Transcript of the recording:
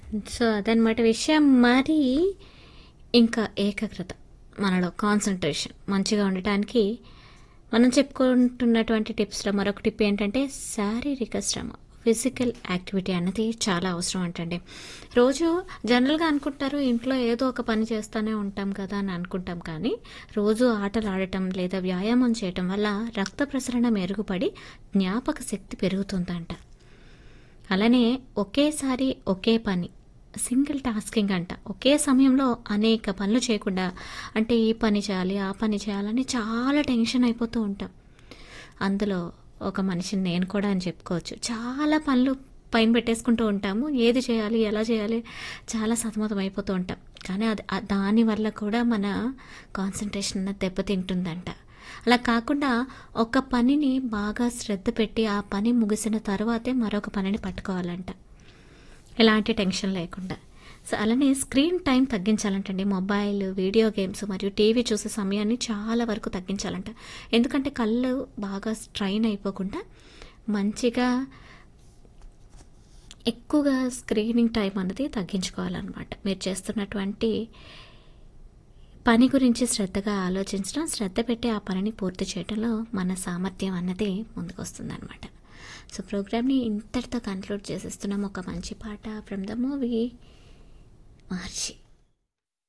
so అదనమాట విషయం మరి ఇంకా ఏకాగ్రత మనలో కాన్సన్ట్రేషన్ మంచిగా ఉండటానికి మనం చెప్పుకుంటున్నటువంటి టిప్స్లో మరొక టిప్ ఏంటంటే శారీరక శ్రమ ఫిజికల్ యాక్టివిటీ అన్నది చాలా అవసరం అంటండి రోజు జనరల్గా అనుకుంటారు ఇంట్లో ఏదో ఒక పని చేస్తూనే ఉంటాం కదా అని అనుకుంటాం కానీ రోజు ఆటలు ఆడటం లేదా వ్యాయామం చేయటం వల్ల రక్త ప్రసరణ మెరుగుపడి జ్ఞాపక శక్తి పెరుగుతుందంట అలానే ఒకేసారి ఒకే పని సింగిల్ టాస్కింగ్ అంట ఒకే సమయంలో అనేక పనులు చేయకుండా అంటే ఈ పని చేయాలి ఆ పని చేయాలని చాలా టెన్షన్ అయిపోతూ ఉంటాం అందులో ఒక మనిషిని నేను కూడా అని చెప్పుకోవచ్చు చాలా పనులు పైన పెట్టేసుకుంటూ ఉంటాము ఏది చేయాలి ఎలా చేయాలి చాలా సతమతం అయిపోతూ ఉంటాం కానీ అది ఆ- దానివల్ల కూడా మన కాన్సన్ట్రేషన్ అన్నది దెబ్బతింటుందంట అలా కాకుండా ఒక పనిని బాగా శ్రద్ధ పెట్టి ఆ పని ముగిసిన తర్వాతే మరొక పనిని పట్టుకోవాలంట ఎలాంటి టెన్షన్ లేకుండా సో అలానే స్క్రీన్ టైం తగ్గించాలంటండి మొబైల్ వీడియో గేమ్స్ మరియు టీవీ చూసే సమయాన్ని చాలా వరకు తగ్గించాలంట ఎందుకంటే కళ్ళు బాగా స్ట్రైన్ అయిపోకుండా మంచిగా ఎక్కువగా స్క్రీనింగ్ టైం అన్నది తగ్గించుకోవాలన్నమాట మీరు చేస్తున్నటువంటి పని గురించి శ్రద్ధగా ఆలోచించడం శ్రద్ధ పెట్టి ఆ పనిని పూర్తి చేయడంలో మన సామర్థ్యం అన్నది ముందుకు వస్తుందన్నమాట సో ప్రోగ్రామ్ని ఇంతటితో కన్క్లూడ్ చేసేస్తున్నాం ఒక మంచి పాట ఫ్రమ్ ద మూవీ మహర్షి